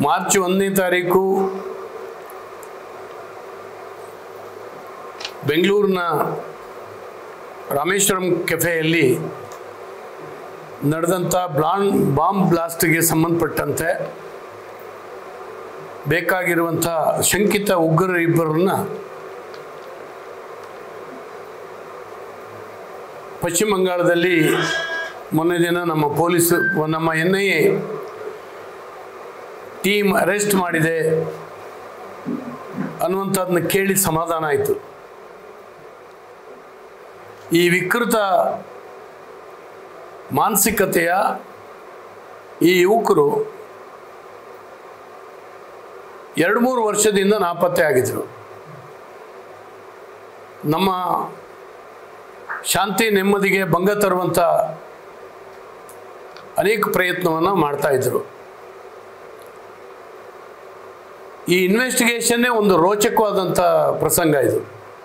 March ಒಂದನೇ ತಾರೀಕು ಬೆಂಗಳೂರಿನ ರಾಮೇಶ್ವರಂ ಕೆಫೆಯಲ್ಲಿ ನಡೆದಂಥ ಬ್ಲಾನ್ ಬಾಂಬ್ ಬ್ಲಾಸ್ಟ್ಗೆ ಸಂಬಂಧಪಟ್ಟಂತೆ ಬೇಕಾಗಿರುವಂಥ ಶಂಕಿತ ಉಗ್ರರ ಇಬ್ಬರನ್ನ ಪಶ್ಚಿಮ ಬಂಗಾಳದಲ್ಲಿ ಮೊನ್ನೆ ದಿನ ನಮ್ಮ ಪೊಲೀಸ್ ನಮ್ಮ N I A team arrest ಮಾಡಿದೆ ಅನ್ನುವಂಥದ್ದನ್ನ ಕೇಳಿ ಸಮಾಧಾನ ಆಯಿತು ಈ ವಿಕೃತ ಮಾನಸಿಕತೆಯ ಈ ಯುವಕರು ಎರಡು ಮೂರು ವರ್ಷದಿಂದ ನಾಪತ್ತೆ ಆಗಿದ್ರು ನಮ್ಮ ಶಾಂತಿ ನೆಮ್ಮದಿಗೆ ಭಂಗ ತರುವಂಥ ಅನೇಕ ಪ್ರಯತ್ನವನ್ನು ಮಾಡ್ತಾಯಿದ್ರು ಈ ಇನ್ವೆಸ್ಟಿಗೇಷನ್ನೇ ಒಂದು ರೋಚಕವಾದಂಥ ಪ್ರಸಂಗ ಇದು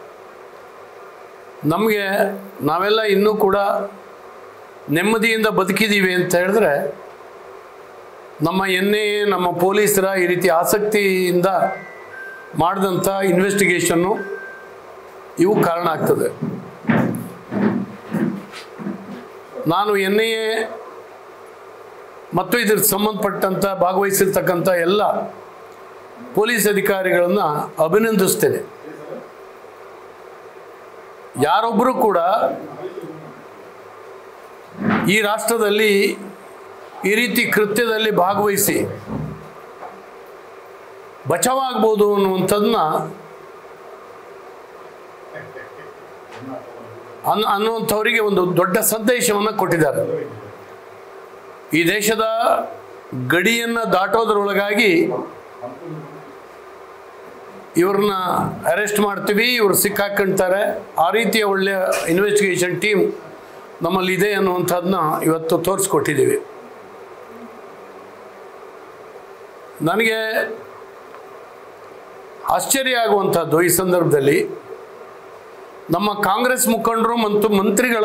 ನಮಗೆ ನಾವೆಲ್ಲ ಇನ್ನೂ ಕೂಡ ನೆಮ್ಮದಿಯಿಂದ ಬದುಕಿದ್ದೀವಿ ಅಂತ ಹೇಳಿದ್ರೆ ನಮ್ಮ ಎನ್ ಐ ಎ ನಮ್ಮ ಪೊಲೀಸರ ಈ ರೀತಿ ಆಸಕ್ತಿಯಿಂದ ಮಾಡಿದಂಥ ಇನ್ವೆಸ್ಟಿಗೇಷನ್ನು ಇವು ಕಾರಣ ಆಗ್ತದೆ ನಾನು ಎನ್ ಐ ಎ ಮತ್ತು ಇದ್ರ ಸಂಬಂಧಪಟ್ಟಂಥ ಭಾಗವಹಿಸಿರ್ತಕ್ಕಂಥ ಎಲ್ಲ ಪೊಲೀಸ್ ಅಧಿಕಾರಿಗಳನ್ನು ಅಭಿನಂದಿಸ್ತೇನೆ ಯಾರೊಬ್ಬರು ಕೂಡ ಈ ರಾಷ್ಟ್ರದಲ್ಲಿ ಈ ರೀತಿ ಕೃತ್ಯದಲ್ಲಿ ಭಾಗವಹಿಸಿ ಬಚಾವಾಗ್ಬೋದು ಅನ್ನುವಂಥದ್ದನ್ನ ಅನ್ ಅನ್ನುವಂಥವರಿಗೆ ಒಂದು ದೊಡ್ಡ ಸಂದೇಶವನ್ನು ಕೊಟ್ಟಿದ್ದಾರೆ ಈ ದೇಶದ ಗಡಿಯನ್ನು ದಾಟೋದ್ರೊಳಗಾಗಿ ಇವ್ರನ್ನ ಅರೆಸ್ಟ್ ಮಾಡ್ತೀವಿ ಇವರು ಸಿಕ್ಕಾಕೊಂತಾರೆ ಆ ರೀತಿಯ ಒಳ್ಳೆಯ ಇನ್ವೆಸ್ಟಿಗೇಷನ್ ಟೀಮ್ ನಮ್ಮಲ್ಲಿ ಇದೆ ಅನ್ನುವಂಥದ್ದನ್ನ ಇವತ್ತು ತೋರಿಸ್ಕೊಟ್ಟಿದ್ದೀವಿ ನನಗೆ ಆಶ್ಚರ್ಯ ಆಗುವಂಥದ್ದು ಈ ಸಂದರ್ಭದಲ್ಲಿ ನಮ್ಮ ಕಾಂಗ್ರೆಸ್ ಮುಖಂಡರು ಮತ್ತು ಮಂತ್ರಿಗಳ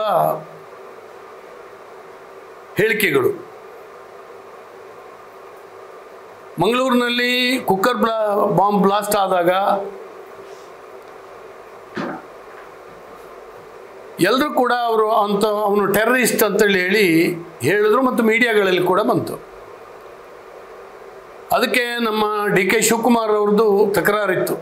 ಹೇಳಿಕೆಗಳು ಮಂಗಳೂರಿನಲ್ಲಿ ಕುಕ್ಕರ್ ಬ್ಲಾ ಬಾಂಬ್ ಬ್ಲಾಸ್ಟ್ ಆದಾಗ ಎಲ್ಲರೂ ಕೂಡ ಅವರು ಅಂತ ಅವನು ಟೆರರಿಸ್ಟ್ ಅಂತೇಳಿ ಹೇಳಿ ಹೇಳಿದ್ರು ಮತ್ತು ಮೀಡಿಯಾಗಳಲ್ಲಿ ಕೂಡ ಬಂತು ಅದಕ್ಕೆ ನಮ್ಮ ಡಿ ಕೆ ಶಿವಕುಮಾರ್ ಅವ್ರದ್ದು ತಕರಾರಿತ್ತು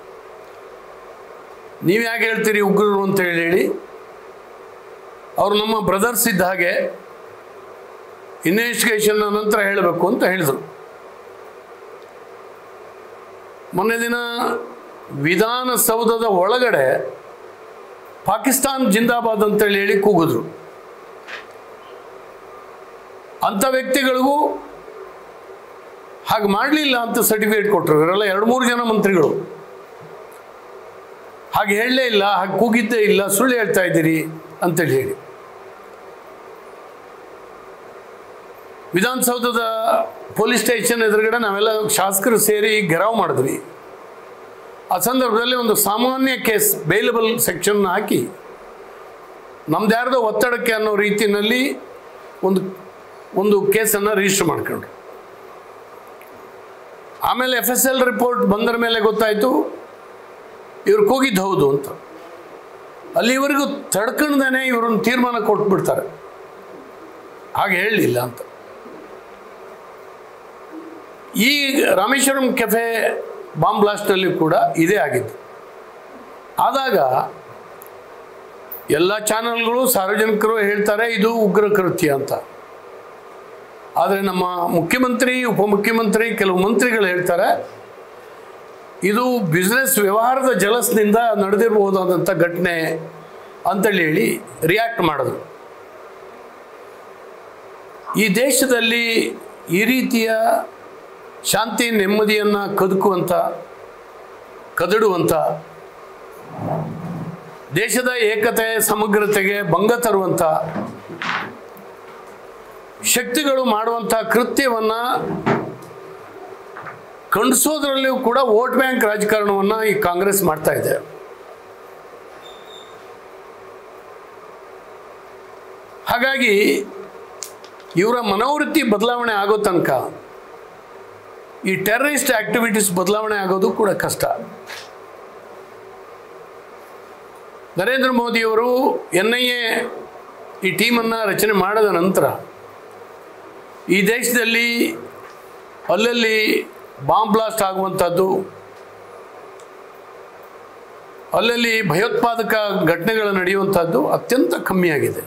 ನೀವು ಯಾಕೆ ಹೇಳ್ತೀರಿ ಉಗ್ರರು ಅಂತ ಹೇಳಿ ಹೇಳಿ ಅವರು ನಮ್ಮ ಬ್ರದರ್ಸ್ ಇದ್ದ ಹಾಗೆ ಇನ್ವೆಸ್ಟಿಗೇಷನ್ ನಂತರ ಹೇಳಬೇಕು ಅಂತ ಹೇಳಿದರು ಮೊನ್ನೆ ದಿನ ವಿಧಾನಸೌಧದ ಒಳಗಡೆ ಪಾಕಿಸ್ತಾನ್ ಜಿಂದಾಬಾದ್ ಅಂತೇಳಿ ಹೇಳಿ ಕೂಗಿದ್ರು ಅಂಥ ವ್ಯಕ್ತಿಗಳಿಗೂ ಹಾಗೆ ಮಾಡಲಿಲ್ಲ ಅಂತ ಸರ್ಟಿಫಿಕೇಟ್ ಕೊಟ್ಟರು ಇವರೆಲ್ಲ ಎರಡು ಮೂರು ಜನ ಮಂತ್ರಿಗಳು ಹಾಗೆ ಹೇಳಲೇ ಇಲ್ಲ ಹಾಗೆ ಕೂಗಿದ್ದೇ ಇಲ್ಲ ಸುಳ್ಳು ಹೇಳ್ತಾ ಇದ್ದೀರಿ ಅಂತೇಳಿ ಹೇಳಿ ವಿಧಾನಸೌಧದ ಪೊಲೀಸ್ ಸ್ಟೇಷನ್ ಎದುರುಗಡೆ ನಾವೆಲ್ಲ ಶಾಸಕರು ಸೇರಿ ಗೆರಾವ್ ಮಾಡಿದ್ವಿ ಆ ಸಂದರ್ಭದಲ್ಲಿ ಒಂದು ಸಾಮಾನ್ಯ ಕೇಸ್ ಬೇಲಬಲ್ ಸೆಕ್ಷನ್ ಹಾಕಿ ನಮ್ದು ಯಾರ್ದೋ ಒತ್ತಡಕ್ಕೆ ಅನ್ನೋ ರೀತಿಯಲ್ಲಿ ಒಂದು ಒಂದು ಕೇಸನ್ನು ರಿಜಿಸ್ಟರ್ ಮಾಡ್ಕೊಂಡ್ರು ಆಮೇಲೆ ಎಫ್ ಎಸ್ ಎಲ್ ರಿಪೋರ್ಟ್ ಬಂದರ ಮೇಲೆ ಗೊತ್ತಾಯಿತು ಇವ್ರು ಕೂಗಿದ್ದು ಹೌದು ಅಂತ ಅಲ್ಲಿವರೆಗೂ ತಡ್ಕೊಂಡ್ದೇ ಇವ್ರನ್ನ ತೀರ್ಮಾನ ಕೊಟ್ಬಿಡ್ತಾರೆ ಹಾಗೆ ಹೇಳಲಿಲ್ಲ ಅಂತ ಈ ರಾಮೇಶ್ವರಂ ಕೆಫೆ ಬಾಂಬ್ ಬ್ಲಾಸ್ಟ್ನಲ್ಲಿ ಕೂಡ ಇದೇ ಆಗಿತ್ತು ಆದಾಗ ಎಲ್ಲ ಚಾನಲ್ಗಳು ಸಾರ್ವಜನಿಕರು ಹೇಳ್ತಾರೆ ಇದು ಉಗ್ರ ಕೃತ್ಯ ಅಂತ ಆದರೆ ನಮ್ಮ ಮುಖ್ಯಮಂತ್ರಿ ಉಪಮುಖ್ಯಮಂತ್ರಿ ಕೆಲವು ಮಂತ್ರಿಗಳು ಹೇಳ್ತಾರೆ ಇದು ಬಿಸ್ನೆಸ್ ವ್ಯವಹಾರದ ಜಲಸ್ನಿಂದ ನಡೆದಿರಬಹುದಾದಂಥ ಘಟನೆ ಅಂತೇಳಿ ಹೇಳಿ ರಿಯಾಕ್ಟ್ ಮಾಡಿದ್ರು ಈ ದೇಶದಲ್ಲಿ ಈ ರೀತಿಯ ಶಾಂತಿ ನೆಮ್ಮದಿಯನ್ನು ಕದಕುವಂಥ ಕದಡುವಂಥ ದೇಶದ ಏಕತೆ ಸಮಗ್ರತೆಗೆ ಭಂಗ ತರುವಂಥ ಶಕ್ತಿಗಳು ಮಾಡುವಂಥ ಕೃತ್ಯವನ್ನು ಖಂಡಿಸೋದ್ರಲ್ಲಿಯೂ ಕೂಡ ವೋಟ್ ಬ್ಯಾಂಕ್ ರಾಜಕಾರಣವನ್ನು ಈ ಕಾಂಗ್ರೆಸ್ ಮಾಡ್ತಾ ಇದೆ ಹಾಗಾಗಿ ಇವರ ಮನೋವೃತ್ತಿ ಬದಲಾವಣೆ ಆಗೋ ತನಕ ಈ ಟೆರರಿಸ್ಟ್ ಆಕ್ಟಿವಿಟೀಸ್ ಬದಲಾವಣೆ ಆಗೋದು ಕೂಡ ಕಷ್ಟ ನರೇಂದ್ರ ಮೋದಿಯವರು ಎನ್ ಐ ಎ ಈ ಟೀಮನ್ನು ರಚನೆ ಮಾಡಿದ ನಂತರ ಈ ದೇಶದಲ್ಲಿ ಅಲ್ಲಲ್ಲಿ ಬಾಂಬ್ ಬ್ಲಾಸ್ಟ್ ಆಗುವಂಥದ್ದು ಅಲ್ಲಲ್ಲಿ ಭಯೋತ್ಪಾದಕ ಘಟನೆಗಳು ನಡೆಯುವಂಥದ್ದು ಅತ್ಯಂತ ಕಮ್ಮಿಯಾಗಿದೆ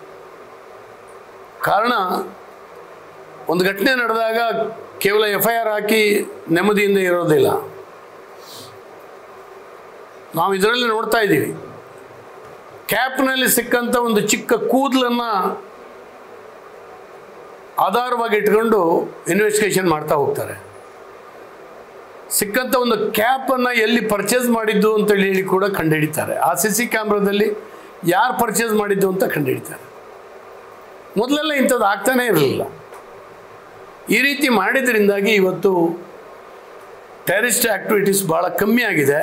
ಕಾರಣ ಒಂದು ಘಟನೆ ನಡೆದಾಗ ಕೇವಲ ಎಫ್ ಐ ಆರ್ ಹಾಕಿ ನೆಮ್ಮದಿಯಿಂದ ಇರೋದಿಲ್ಲ ನಾವು ಇದರಲ್ಲಿ ನೋಡ್ತಾ ಇದ್ದೀವಿ ಕ್ಯಾಪ್ನಲ್ಲಿ ಸಿಕ್ಕಂಥ ಒಂದು ಚಿಕ್ಕ ಕೂದಲನ್ನು ಆಧಾರವಾಗಿ ಇಟ್ಕೊಂಡು ಇನ್ವೆಸ್ಟಿಗೇಷನ್ ಮಾಡ್ತಾ ಹೋಗ್ತಾರೆ ಸಿಕ್ಕಂಥ ಒಂದು ಕ್ಯಾಪನ್ನು ಎಲ್ಲಿ ಪರ್ಚೇಸ್ ಮಾಡಿದ್ದು ಅಂತೇಳಿ ಹೇಳಿ ಕೂಡ ಕಂಡುಹಿಡಿತಾರೆ ಆ ಸಿ ಸಿ ಕ್ಯಾಮ್ರಾದಲ್ಲಿ ಯಾರು ಪರ್ಚೇಸ್ ಮಾಡಿದ್ದು ಅಂತ ಕಂಡುಹಿಡಿತಾರೆ ಮೊದಲೆಲ್ಲ ಇಂಥದ್ದು ಆಗ್ತಾನೇ ಇರಲಿಲ್ಲ ಈ ರೀತಿ ಮಾಡಿದ್ರಿಂದಾಗಿ ಇವತ್ತು ಟೆರರಿಸ್ಟ್ ಆ್ಯಕ್ಟಿವಿಟೀಸ್ ಭಾಳ ಕಮ್ಮಿ ಆಗಿದೆ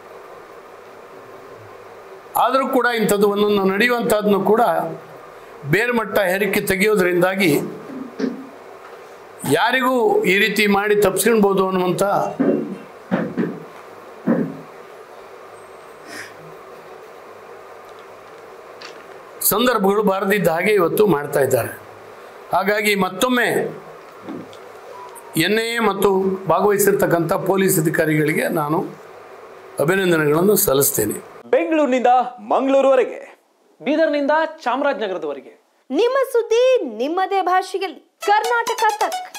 ಆದರೂ ಕೂಡ ಇಂಥದ್ದು ಒಂದೊಂದು ನಡೆಯುವಂಥದ್ದನ್ನು ಕೂಡ ಬೇರೆ ಮಟ್ಟ ಹೆರಿಕೆ ತೆಗೆಯೋದ್ರಿಂದಾಗಿ ಯಾರಿಗೂ ಈ ರೀತಿ ಮಾಡಿ ತಪ್ಪಿಸ್ಕೊಳ್ಬೋದು ಅನ್ನುವಂಥ ಸಂದರ್ಭಗಳು ಬಾರದಿದ್ದ ಹಾಗೆ ಇವತ್ತು ಮಾಡ್ತಾ ಇದ್ದಾರೆ ಹಾಗಾಗಿ ಮತ್ತೊಮ್ಮೆ ಎನ್ ಐ ಎ ಮತ್ತು ಭಾಗವಹಿಸಿರ್ತಕ್ಕಂಥ ಪೊಲೀಸ್ ಅಧಿಕಾರಿಗಳಿಗೆ ನಾನು ಅಭಿನಂದನೆಗಳನ್ನು ಸಲ್ಲಿಸ್ತೇನೆ ಬೆಂಗಳೂರಿನಿಂದ ಮಂಗಳೂರುವರೆಗೆ ಬೀದರ್ನಿಂದ ಚಾಮರಾಜನಗರದವರೆಗೆ ನಿಮ್ಮ ಸುದ್ದಿ ನಿಮ್ಮದೇ ಭಾಷೆಯಲ್ಲಿ ಕರ್ನಾಟಕ ತಕ್